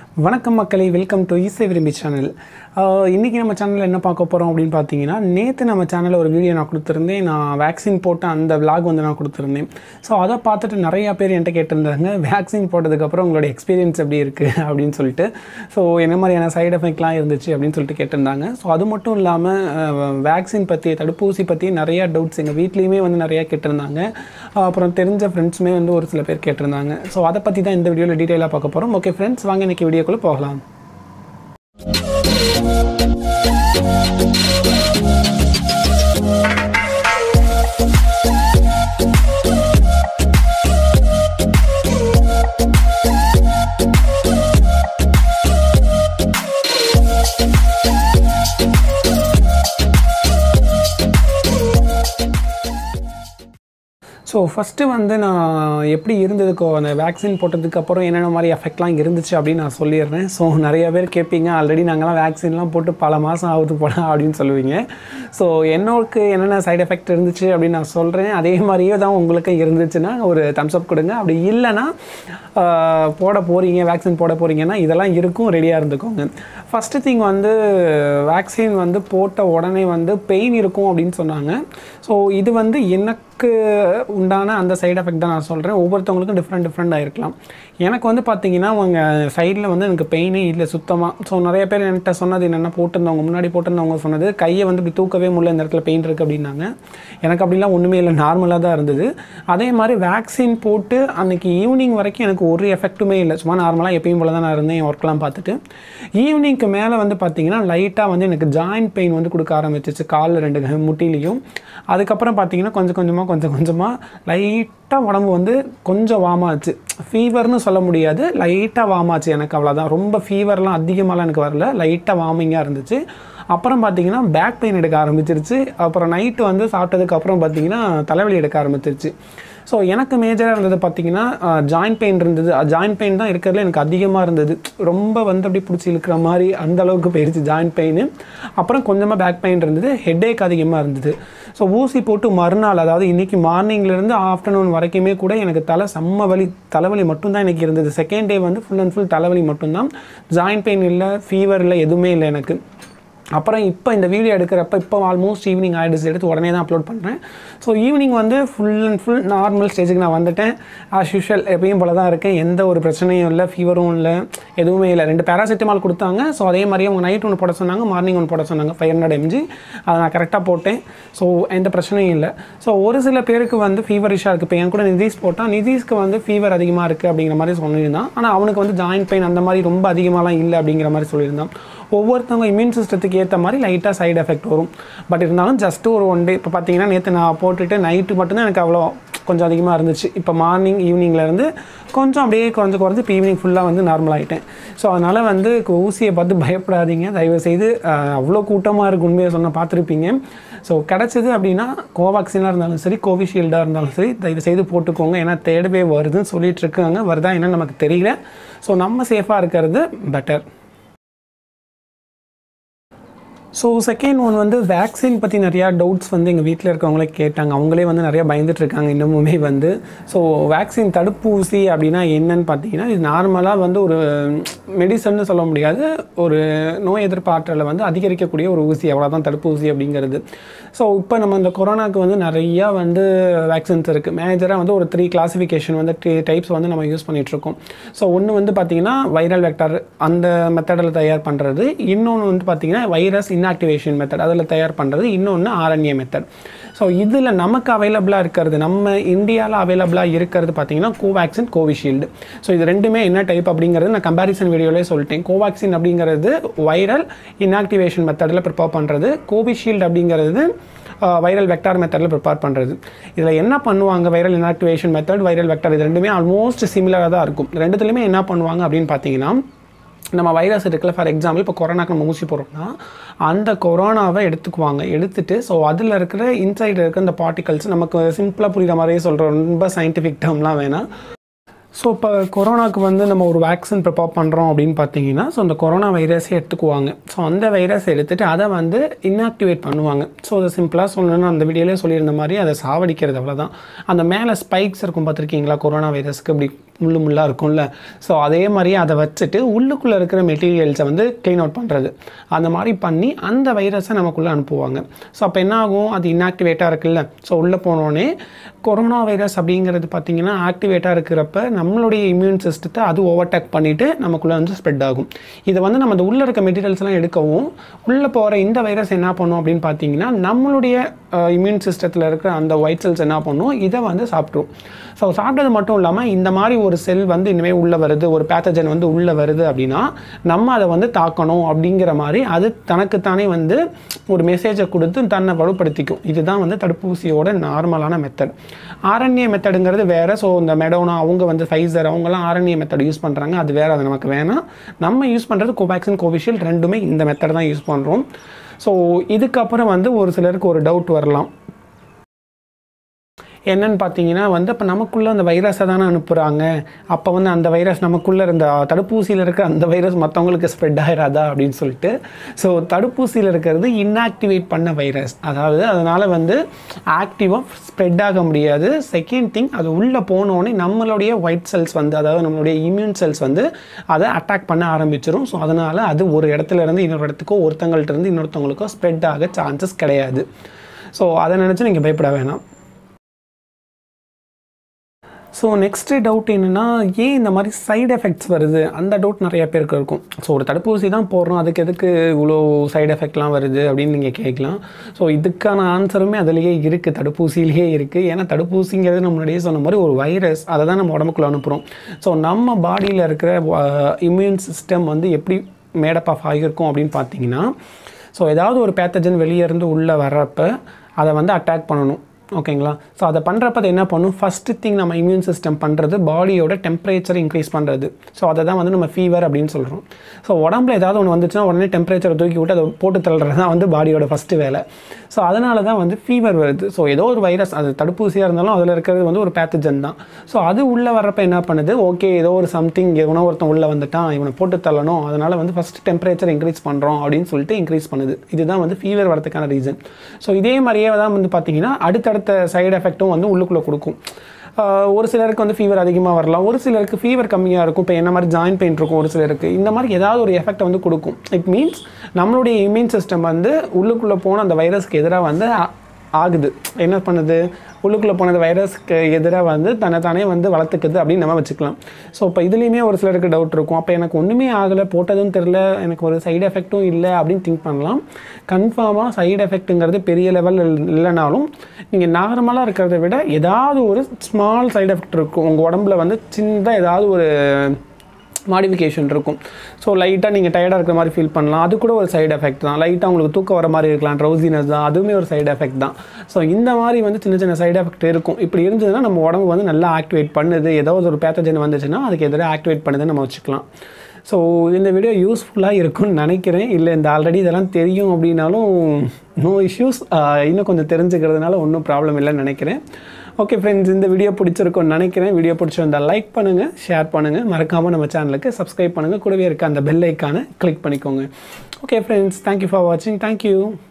வணக்கம் மக்களை welcome to இசை விரும்பி சேனல் இன்றைக்கி நம்ம சேனலில் என்ன பார்க்க போகிறோம் அப்படின்னு பார்த்தீங்கன்னா நேற்று நம்ம சேனலில் ஒரு வீடியோ நான் கொடுத்துருந்தேன் நான் வேக்சின் போட்ட அந்த vlog வந்து நான் கொடுத்துருந்தேன் ஸோ அதை பார்த்துட்டு நிறையா பேர் என்கிட்ட கேட்டிருந்தாங்க வேக்சின் போட்டதுக்கப்புறம் உங்களோட எக்ஸ்பீரியன்ஸ் எப்படி இருக்குது அப்படின்னு சொல்லிட்டு ஸோ என்ன மாதிரியான சைடு எஃபெக்ட்லாம் இருந்துச்சு அப்படின்னு சொல்லிட்டு கேட்டிருந்தாங்க ஸோ அது மட்டும் இல்லாமல் வேக்சின் பற்றி தடுப்பூசி பற்றி நிறையா டவுட்ஸ் எங்கள் வீட்லேயுமே வந்து நிறையா கேட்டிருந்தாங்க அஹ் அப்புறம் தெரிஞ்ச ஃப்ரெண்ட்ஸுமே வந்து ஒரு சில பேர் கேட்டிருந்தாங்க ஸோ அதை பற்றி தான் இந்த வீடியோவில் டீட்டெயிலாக பார்க்க போகிறோம் ஓகே ஃப்ரெண்ட்ஸ் வாங்க இன்னைக்கு வீடியோக்குள்ளே போகலாம் ஸோ ஃபஸ்ட்டு வந்து நான் எப்படி இருந்ததுக்கோ அந்த வேக்சின் போட்டதுக்கு அப்புறம் என்னென்ன மாதிரி எஃபெக்ட்லாம் இருந்துச்சு அப்படின்னு நான் சொல்லிடுறேன் ஸோ நிறைய பேர் கேட்பீங்க ஆல்ரெடி நாங்கள்லாம் வேக்சின்லாம் போட்டு பல மாதம் ஆகுது போல அப்படின்னு சொல்லுவீங்க ஸோ என்னோருக்கு என்னென்ன சைடு எஃபெக்ட் இருந்துச்சு அப்படின்னு நான் சொல்கிறேன் அதே மாதிரியே தான் உங்களுக்கு இருந்துச்சுன்னா ஒரு தம்ஸ் அப் கொடுங்க அப்படி இல்லைன்னா ஆஹ், போட போகிறீங்க வேக்சின் போட போகிறீங்கன்னா இதெல்லாம் இருக்கும் ரெடியாக இருந்துக்கோங்க ஃபஸ்ட்டு திங் வந்து வேக்சின் வந்து போட்ட உடனே வந்து பெயின் இருக்கும் அப்படின்னு சொன்னாங்க ஸோ இது வந்து எனக்கு உண்டான அந்த சைடு எஃபெக்ட் தான் நான் சொல்கிறேன் ஒவ்வொருத்தவங்களுக்கும் டிஃப்ரெண்ட் டிஃப்ரெண்ட்டாக இருக்கலாம் எனக்கு வந்து பார்த்தீங்கன்னா அவங்க சைடில் வந்து எனக்கு பெயினே இல்லை சுத்தமாக ஸோ நிறைய பேர் என்கிட்ட சொன்னது என்னென்ன போட்டிருந்தவங்க முன்னாடி போட்டிருந்தவங்க சொன்னது கையை வந்து இப்படி தூக்கவே முடியல இந்த இடத்துல பெயின் இருக்குது அப்படின்னாங்க எனக்கு அப்படிலாம் ஒன்றுமே இல்லை நார்மலாக தான் இருந்தது அதே மாதிரி வேக்சின் போட்டு அன்னைக்கு ஈவினிங் வரைக்கும் எனக்கு ஒரு எஃபெக்ட்டுமே இல்லை சும்மா நார்மலாக எப்பயும் போல தான் நான் இருந்தேன் என் ஒர்க்லாம் பார்த்துட்டு ஈவினிங்க்கு மேலே வந்து பார்த்தீங்கன்னா லைட்டாக வந்து எனக்கு ஜாயின்ட் பெயின் வந்து கொடுக்க ஆரம்பிச்சிச்சு காலில் ரெண்டு க- முட்டிலையும் அதுக்கப்புறம் பார்த்தீங்கன்னா கொஞ்சம் கொஞ்சமாக கொஞ்சம் கொஞ்சமாக லைட்டாக உடம்பு வந்து கொஞ்சம் வாமாச்சு ஃபீவர்னு சொல்ல முடியாது லைட்டாக வாமாச்சு எனக்கு அவ்வளோதான் ரொம்ப ஃபீவர்லாம் அதிகமாகலாம் எனக்கு வரல லைட்டாக வாமிங்காக இருந்துச்சு அப்புறம் பார்த்தீங்கன்னா பேக் பெயின் எடுக்க ஆரம்பிச்சிருச்சு அப்புறம் நைட்டு வந்து சாப்பிட்டதுக்கு அப்புறம் பார்த்தீங்கன்னா தலைவலி எடுக்க ஆரம்பிச்சிருச்சு ஸோ எனக்கு மேஜராக இருந்தது பார்த்தீங்கன்னா ஜாயின்ட் பெயின் இருந்தது ஜாயின்ட் பெயின் தான் இருக்கிறதுல எனக்கு அதிகமாக இருந்தது ரொம்ப வந்து அப்படி பிடிச்சி இழுக்கிற மாதிரி அந்த அளவுக்கு போயிடுச்சு ஜாயின்ட் பெயின் அப்புறம் கொஞ்சமாக பேக் பெயின் இருந்தது ஹெட்டேக் அதிகமாக இருந்தது ஸோ ஊசி போட்டு மறுநாள் அதாவது இன்றைக்கி மார்னிங்லேருந்து ஆஃப்டர்நூன் வரைக்குமே கூட எனக்கு தலை செம்ம வலி தலைவலி மட்டும்தான் எனக்கு இருந்தது செகண்ட் டே வந்து ஃபுல் அண்ட் ஃபுல் தலைவலி மட்டும்தான் ஜாயின்ட் பெயின் இல்லை ஃபீவர் இல்லை எதுவுமே இல்லை எனக்கு அப்புறம் இப்போ இந்த வீடியோ எடுக்கிறப்ப இப்போ ஆல்மோஸ்ட் ஈவினிங் ஆகிடுச்சு எடுத்து உடனே தான் அப்லோட் பண்ணுறேன் ஸோ ஈவினிங் வந்து ஃபுல் அண்ட் ஃபுல் நார்மல் ஸ்டேஜுக்கு நான் வந்துட்டேன் ஆஸ் யூஷுவல் எப்பயும் போல தான் இருக்கேன் எந்த ஒரு பிரச்சனையும் இல்லை ஃபீவரும் இல்லை எதுவுமே இல்லை ரெண்டு பேராசிட்டமால் கொடுத்தாங்க ஸோ அதே மாதிரியே அவங்க நைட் ஒன்று போட சொன்னாங்க மார்னிங் ஒன்று போட சொன்னாங்க ஃபைவ் ஹண்ட்ரட் எம்ஜி அதை நான் கரெக்டாக போட்டேன் ஸோ எந்த பிரச்சனையும் இல்லை ஸோ ஒரு சில பேருக்கு வந்து ஃபீவரிஷாக இருக்குது இப்போ என் கூட நிதிஷ் போட்டால் நிதிஷ்க்கு வந்து ஃபீவர் அதிகமாக இருக்குது அப்படிங்கிற மாதிரி சொல்லியிருந்தான் ஆனால் அவனுக்கு வந்து ஜாயின்ட் பெயின் அந்த மாதிரி ரொம்ப அதிகமாகலாம் இல்லை அப்படிங்கிற மாதிரி சொல்லியிருந்தான் ஒவ்வொருத்தவங்க இம்யூன் சிஸ்டத்துக்கு ஏற்ற மாதிரி லைட்டாக சைடு எஃபெக்ட் வரும் பட் இருந்தாலும் ஜஸ்ட் ஒரு ஒன் டே இப்போ பார்த்தீங்கன்னா நேற்று நான் போட்டுட்டு நைட்டு மட்டும்தான் எனக்கு அவ்வளோ கொஞ்சம் அதிகமாக இருந்துச்சு இப்போ மார்னிங் ஈவினிங்லேருந்து கொஞ்சம் அப்படியே குறைஞ்சு குறைஞ்சி இப்போ ஈவினிங் ஃபுல்லாக வந்து நார்மல் ஆகிட்டேன் ஸோ அதனால் வந்து கு- ஊசியை பார்த்து பயப்படாதீங்க தயவு செய்து அஹ், அவ்வளோ கூட்டமாக இருக்கு உண்மையை சொன்ன பார்த்துருப்பீங்க ஸோ கிடச்சிது அப்படின்னா கோவாக்சினாக இருந்தாலும் சரி கோவிஷீல்டாக இருந்தாலும் சரி தயவு செய்து போட்டுக்கோங்க ஏன்னா தேடவே வருதுன்னு சொல்லிட்டு இருக்காங்க வருதா என்னன்னு நமக்கு தெரியல ஸோ நம்ம சேஃபாக இருக்கிறது பெட்டர் ஸோ செகண்ட் ஒன் வந்து வேக்சின் பற்றி நிறையா டவுட்ஸ் வந்து எங்கள் வீட்டில் இருக்கவங்களே கேட்டாங்க அவங்களே வந்து நிறையா பயந்துட்டு இருக்காங்க இன்னமுமே வந்து ஸோ வேக்சின் தடுப்பூசி அப்படின்னா என்னன்னு பார்த்தீங்கன்னா இது நார்மலாக வந்து ஒரு மெடிசன்னு சொல்ல முடியாது ஒரு நோய் எதிர்ப்பாற்றலை வந்து அதிகரிக்கக்கூடிய ஒரு ஊசி அவ்வளோதான் தடுப்பூசி அப்படிங்கிறது ஸோ இப்போ நம்ம இந்த கொரோனாக்கு வந்து நிறையா வந்து வேக்சின்ஸ் இருக்குது மேஜராக வந்து ஒரு த்ரீ கிளாசிஃபிகேஷன் வந்து த்ரீ டைப்ஸ் வந்து நம்ம யூஸ் பண்ணிகிட்ருக்கோம் ஸோ ஒன்று வந்து பார்த்திங்கன்னா வைரல் வெக்டார் அந்த மெத்தடில் தயார் பண்ணுறது இன்னொன்று வந்து பார்த்திங்கன்னா வைரஸ் இன்ஆக்டிவேஷன் மெத்தட் அதில் தயார் பண்ணுறது இன்னொன்று ஆர்என்ஏ மெத்தட் ஸோ இதில் நமக்கு அவைலபிளாக இருக்கிறது நம்ம இந்தியாவில் அவைலபிளாக இருக்கிறது பார்த்திங்கன்னா கோவேக்சின் கோவிஷீல்டு ஸோ இது ரெண்டுமே என்ன டைப் அப்படிங்கிறது நான் கம்பேரிசன் வீடியோலேயே சொல்லிட்டேன் கோவேக்சின் அப்படிங்கிறது வைரல் இன்ஆக்டிவேஷன் மெத்தடில் ப்ரிப்பேர் பண்ணுறது கோவிஷீல்டு அப்படிங்கிறது வைரல் வெக்டார் மெத்தடில் ப்ரிப்பேர் பண்ணுறது இதில் என்ன பண்ணுவாங்க viral inactivation method viral vector இது ரெண்டுமே ஆல்மோஸ்ட் சிமிலராக தான் இருக்கும் ரெண்டுத்துலையுமே என்ன பண்ணுவாங்க அப்படின்னு பார்த்தீங்கன்னா நம்ம வைரஸ் இருக்குல்ல ஃபார் எக்ஸாம்பிள் இப்போ கொரோனாக்கு நம்ம ஊசி போடுறோம்னா அந்த கொரோனாவை எடுத்துக்குவாங்க எடுத்துட்டு ஸோ அதில் இருக்கிற இன்சைடில் இருக்கிற இந்த பார்ட்டிகல்ஸ் நமக்கு சிம்பிளாக புரியுற மாதிரியே சொல்கிறோம் ரொம்ப சயின்டிஃபிக் டேர்ம்லாம் வேணாம் ஸோ இப்போ கொரோனாக்கு வந்து நம்ம ஒரு வேக்சின் ப்ரிப்பேர் பண்ணுறோம் அப்படின்னு பார்த்தீங்கன்னா ஸோ அந்த கொரோனா வைரஸை எடுத்துக்குவாங்க ஸோ அந்த வைரஸ் எடுத்துட்டு அதை வந்து இன்ஆக்டிவேட் பண்ணுவாங்க ஸோ அதை சிம்பிளாக சொல்லணும்னா அந்த வீடியோலேயே சொல்லியிருந்த மாதிரி அதை சாவடிக்கிறது அவ்வளோதான் அந்த மேலே ஸ்பைக்ஸ் இருக்கும் பார்த்துருக்கீங்களா கொரோனா வைரஸ்க்கு இப்படி முள்ளு முள்ளாக இருக்கும்ல ஸோ அதே மாதிரியே அதை வச்சுட்டு உள்ளுக்குள்ளே இருக்கிற மெட்டீரியல்ஸை வந்து க்ளீன் அவுட் பண்ணுறது அந்த மாதிரி பண்ணி அந்த வைரஸை நமக்குள்ளே அனுப்புவாங்க ஸோ அப்போ என்ன ஆகும் அது இன்ஆக்டிவேட்டாக இருக்குல்ல ஸோ உள்ளே போனோடனே கொரோனா வைரஸ் அப்படிங்கிறது பார்த்திங்கன்னா ஆக்டிவேட்டாக இருக்கிறப்ப நம்மளுடைய இம்யூன் சிஸ்டத்தை அது ஓவர்டேக் பண்ணிவிட்டு நமக்குள்ளே வந்து ஸ்ப்ரெட் ஆகும் இதை வந்து நம்ம அந்த உள்ளே இருக்க மெட்டீரியல்ஸ்லாம் எடுக்கவும் உள்ளே போகிற இந்த வைரஸ் என்ன பண்ணும் அப்படின்னு பார்த்தீங்கன்னா நம்மளுடைய இம்யூன் சிஸ்டத்தில் இருக்கிற அந்த ஒயிட் செல்ஸ் என்ன பண்ணும் இதை வந்து சாப்பிட்ரும் ஸோ சாப்பிட்டது மட்டும் இல்லாமல் இந்த மாதிரி ஒரு செல் வந்து இனிமேல் உள்ளே வருது ஒரு பேத்தஜன் வந்து உள்ளே வருது அப்படின்னா நம்ம அதை வந்து தாக்கணும் அப்படிங்கிற மாதிரி அது தனக்குத்தானே வந்து ஒரு மெசேஜை கொடுத்து தன்னை வலுப்படுத்திக்கும் இதுதான் வந்து தடுப்பூசியோட நார்மலான மெத்தட் ஆரண்ய மெத்தடுங்கிறது வேறு ஸோ இந்த மெடோனா அவங்க வந்து ஃபைசர் அவங்கெல்லாம் ஆரண்ய மெத்தட் யூஸ் பண்ணுறாங்க அது வேறு அது நமக்கு வேணாம் நம்ம யூஸ் பண்ணுறது கோவேக்சின் கோவிஷீல்டு ரெண்டுமே இந்த மெத்தட் தான் யூஸ் பண்ணுறோம் ஸோ இதுக்கப்புறம் வந்து ஒரு சிலருக்கு ஒரு டவுட் வரலாம் என்னன்னு பார்த்தீங்கன்னா வந்து இப்போ நமக்குள்ளே அந்த வைரஸை தானே அனுப்புகிறாங்க அப்போ வந்து அந்த வைரஸ் நமக்குள்ளே இருந்த தடுப்பூசியில் இருக்கிற அந்த வைரஸ் மற்றவங்களுக்கு ஸ்ப்ரெட் ஆகிடாதா அப்படின்னு சொல்லிட்டு ஸோ தடுப்பூசியில் இருக்கிறது இன்ஆக்டிவேட் பண்ண வைரஸ் அதாவது அதனால் வந்து ஆக்டிவாக ஸ்ப்ரெட் ஆக முடியாது செகண்ட் திங் அது உள்ளே போனோடனே நம்மளுடைய ஒயிட் செல்ஸ் வந்து அதாவது நம்மளுடைய இம்யூன் செல்ஸ் வந்து அதை அட்டாக் பண்ண ஆரம்பிச்சிடும் ஸோ அதனால் அது ஒரு இடத்துல இருந்து இன்னொரு இடத்துக்கோ ஒருத்தங்கள்ட்ட இருந்து இன்னொருத்தவங்களுக்கோ ஸ்ப்ரெட் ஆக சான்சஸ் கிடையாது ஸோ அதை நினச்சி நீங்கள் பயப்பட வேணாம் ஸோ நெக்ஸ்ட்டு டவுட் என்னென்னா ஏன் இந்த மாதிரி சைடு எஃபெக்ட்ஸ் வருது அந்த டவுட் நிறைய பேருக்கு இருக்கும் ஸோ ஒரு தடுப்பூசி தான் போடுறோம் அதுக்கு எதுக்கு இவ்வளோ சைடு எஃபெக்ட்லாம் வருது அப்படின்னு நீங்கள் கேட்கலாம் ஸோ இதுக்கான ஆன்சருமே அதிலேயே இருக்குது தடுப்பூசியிலேயே இருக்குது ஏன்னா தடுப்பூசிங்கிறது நம்ம முன்னாடியே சொன்ன மாதிரி ஒரு வைரஸ் அதை தான் நம்ம உடம்புக்குள்ள அனுப்புகிறோம் ஸோ நம்ம பாடியில் இருக்கிற இம்யூன் சிஸ்டம் வந்து எப்படி மேடப் ஆஃப் ஆகியிருக்கும் அப்படின்னு பார்த்தீங்கன்னா ஸோ ஏதாவது ஒரு பேத்தஜன் வெளியே இருந்து உள்ளே வர்றப்ப அதை வந்து அட்டாக் பண்ணணும் ஓகேங்களா ஸோ அதை பண்ணுறப்ப அது என்ன பண்ணும் ஃபஸ்ட்டு திங் நம்ம இம்யூன் சிஸ்டம் பண்ணுறது பாடியோட டெம்பரேச்சர் இன்க்ரீஸ் பண்ணுறது ஸோ அதை தான் வந்து நம்ம ஃபீவர் அப்படின்னு சொல்கிறோம் ஸோ உடம்புல ஏதாவது ஒன்று வந்துச்சுன்னா உடனே டெம்பரேச்சரை தூக்கி விட்டு அதை போட்டு தள்ளுறது தான் வந்து பாடியோட ஃபஸ்ட்டு வேலை ஸோ அதனால தான் வந்து ஃபீவர் வருது ஸோ ஏதோ ஒரு வைரஸ் அது தடுப்பூசியாக இருந்தாலும் அதில் இருக்கிறது வந்து ஒரு பேத்தஜன் தான் ஸோ அது உள்ளே வர்றப்ப என்ன பண்ணுது ஓகே ஏதோ ஒரு சம்திங் எவனோ ஒருத்தன் உள்ளே வந்துட்டான் இவனை போட்டு தள்ளணும் அதனால் வந்து ஃபஸ்ட்டு டெம்பரேச்சர் இன்க்ரீஸ் பண்ணுறோம் அப்படின்னு சொல்லிட்டு இன்க்ரீஸ் பண்ணுது இதுதான் வந்து ஃபீவர் வரதுக்கான ரீசன் ஸோ இதே மாதிரியே தான் வந்து பார்த்தீங்கன்னா அடுத்தடுத்த சைடு எஃபெக்ட்டும் வந்து உள்ளுக்குள்ளே கொடுக்கும் ஒரு சிலருக்கு வந்து ஃபீவர் அதிகமாக வரலாம் ஒரு சிலருக்கு ஃபீவர் கம்மியாக இருக்கும் இப்போ என்ன மாதிரி ஜாயின் பெயின் இருக்கும் ஒரு சிலருக்கு இந்த மாதிரி ஏதாவது ஒரு எஃபெக்ட் வந்து கொடுக்கும் இட் மீன்ஸ் நம்மளுடைய இம்யூன் சிஸ்டம் வந்து உள்ளுக்குள்ளே போன அந்த வைரஸ்க்கு எதிராக வந்து ஆகுது என்ன பண்ணுது உள்ளுக்குள்ளே போனது வைரஸ்க்கு எதிராக வந்து தன்னை தானே வந்து வளர்த்துக்குது அப்படின்னு நம்ம வச்சுக்கலாம் ஸோ இப்போ இதுலேயுமே ஒரு சிலருக்கு டவுட் இருக்கும் அப்போ எனக்கு ஒன்றுமே ஆகலை போட்டதும் தெரில எனக்கு ஒரு சைடு எஃபெக்ட்டும் இல்லை அப்படின்னு திங்க் பண்ணலாம் கன்ஃபார்மாக சைடு எஃபெக்ட்டுங்கிறது பெரிய லெவல் இல்லைனாலும் நீங்கள் நார்மலாக இருக்கிறத விட ஏதாவது ஒரு ஸ்மால் சைடு எஃபெக்ட் இருக்கும் உங்கள் உடம்புல வந்து சின்னதாக ஏதாவது ஒரு மாடிஃபிகேஷன் இருக்கும் ஸோ லைட்டாக நீங்கள் டயர்டாக இருக்கிற மாதிரி ஃபீல் பண்ணலாம் அது கூட ஒரு சைடு எஃபெக்ட் தான் லைட்டாக உங்களுக்கு தூக்கம் வர மாதிரி இருக்கலாம் ட்ரௌசினஸ் தான் அதுவுமே ஒரு சைடு எஃபெக்ட் தான் ஸோ இந்த மாதிரி வந்து சின்ன சின்ன சைடு எஃபெக்ட் இருக்கும் இப்படி இருந்ததுன்னா நம்ம உடம்பு வந்து நல்லா ஆக்டிவேட் பண்ணுது ஏதாவது ஒரு பேத்தஜன் வந்துச்சுன்னா அதுக்கு எதிராக ஆக்டிவேட் பண்ணுதுன்னு நம்ம வச்சுக்கலாம் ஸோ இந்த வீடியோ யூஸ்ஃபுல்லாக இருக்கும்னு நினைக்கிறேன் இல்லை இந்த ஆல்ரெடி இதெல்லாம் தெரியும் அப்படின்னாலும் நோ இஷ்யூஸ் இன்னும் கொஞ்சம் தெரிஞ்சுக்கிறதுனால ஒன்றும் ப்ராப்ளம் இல்லைன்னு நினைக்கிறேன் ஓகே ஃப்ரெண்ட்ஸ் இந்த வீடியோ பிடிச்சிருக்கும்னு நினைக்கிறேன் வீடியோ பிடிச்சிருந்தால் லைக் பண்ணுங்கள் ஷேர் பண்ணுங்கள் மறக்காமல் நம்ம சேனலுக்கு சப்ஸ்கிரைப் பண்ணுங்கள் கூடவே இருக்க அந்த பெல் ஐக்கானை கிளிக் பண்ணிக்கோங்க ஓகே ஃப்ரெண்ட்ஸ் தேங்க்யூ ஃபார் வாட்சிங் தேங்க்யூ